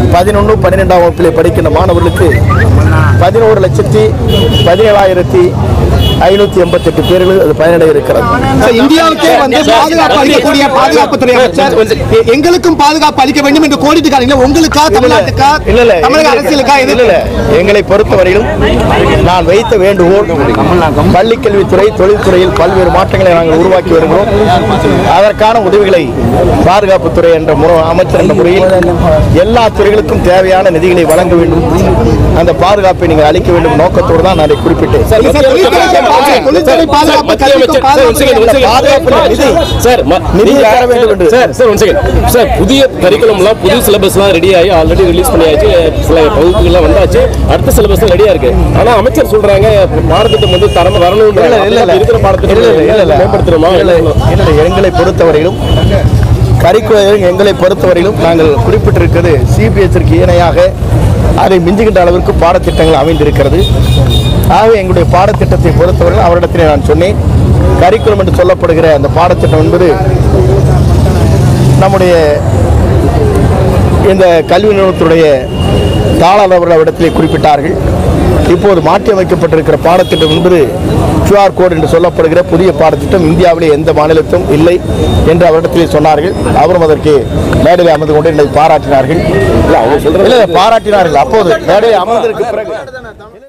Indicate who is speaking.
Speaker 1: பதினொன்று பன்னிரெண்டாம் வகுப்பிலே படிக்கின்ற மாணவர்களுக்கு பதினோரு லட்சத்தி பதினேழாயிரத்தி ஐநூற்றி எண்பத்தெட்டு பேர்கள் அது பயனடைய இருக்கிறது
Speaker 2: சார், இந்தியாவுக்கே வந்து பாதுகாப்பு அளிக்கக்கூடிய பாதுகாப்புத்துறை அமைச்சர் எ- எங்களுக்கும் பாதுகாப்பு அளிக்க வேண்டும் என்று கோரிட்டு இருக்காங்க உங்களுக்கா தமிழ்நாட்டுக்கா
Speaker 1: இல்ல இல்ல
Speaker 2: தமிழக அரசியலுக்கா
Speaker 1: இல்ல
Speaker 2: எது
Speaker 1: இல்ல எங்களை பொறுத்தவரையிலும் நான் வைத்த வேண்டுகோள் பள்ளிக்கல்வித்துறை தொழில்துறையில் பல்வேறு மாற்றங்களை நாங்கள் உருவாக்கி வருகிறோம் அதற்கான உதவிகளை பாதுகாப்புத்துறை என்ற முறை அமைச்சர் என்ற முறையில் எல்லா துறைகளுக்கும் தேவையான நிதிகளை வழங்க வேண்டும் அந்த பாதுகாப்பை நீங்கள் அளிக்க வேண்டும் நோக்கத்தோடு தான் நான் அதை குறிப்பிட்டேன்
Speaker 2: தொழில்துறை பாதுகாப்பு
Speaker 3: மத்திய அமைச்சர் sir, one second, one second.
Speaker 1: பாதுகாப்பு நிதி.
Speaker 3: சார் ம-
Speaker 1: நிதி
Speaker 3: நீங்க-
Speaker 1: தர வேண்டும் என்று.
Speaker 3: Sir sir one second sir புதிய கரிக்குலம்லாம் புது சிலபஸ்லாம் ரெடி ஆகி ஆல்ரெடி ரிலீஸ் பண்ணியாச்சு சில வகுப்புகள்லாம் வந்தாச்சு அடுத்த சிலபஸ் ரெடியா இருக்கு ஆனா அமைச்சர் சொல்றாங்க பாடத்திட்டம் வந்து தரம் வரணும்
Speaker 1: இல்ல, இல்ல, இல்ல.
Speaker 3: இருக்கிற பாடத்திட்டம்
Speaker 1: இல்ல, இல்ல, இல்ல, இல்ல.
Speaker 3: மேம்படுத்தணுமா
Speaker 1: இல்ல, இல்ல, இல்ல, எங்களை பொறுத்தவரையிலும் கரிக்குலர் எங்களை பொறுத்தவரையிலும் நாங்கள் குறிப்பிட்டிருக்கிறது சிபிஎஸ்சிற்கு இணையாக அதை மிஞ்சுகின்ற அளவிற்கு பாடத்திட்டங்கள் அமைந்திருக்கிறது ஆகவே எங்களுடைய பாடத்திட்டத்தை பொறுத்தவரையில் அவரிடத்திலே நான் சொன்னேன் கரிக்குலம் என்று சொல்லப்படுகிற அந்த பாடத்திட்டம் என்பது நம்முடைய இந்த கல்வி நிறுவனத்துடைய தாளாளர் அவர்கள் அவரிடத்திலே குறிப்பிட்டார்கள் இப்போது மாற்றி அமைக்கப்பட்டிருக்கிற பாடத்திட்டம் என்பது QR கோட் என்று சொல்லப்படுகிற புதிய பாடத்திட்டம் இந்தியாவிலே எந்த மாநிலத்தும் இல்லை என்று அவரிடத்திலே சொன்னார்கள் அவரும் அதற்கு மேடையில் அமர்ந்து கொண்டு என்னை பாராட்டினார்கள்
Speaker 3: இல்ல அவங்க சொல்றது
Speaker 1: இல்லை பாராட்டினார்கள் அப்போது மேடையில் அமர்ந்ததற்கு பிறகு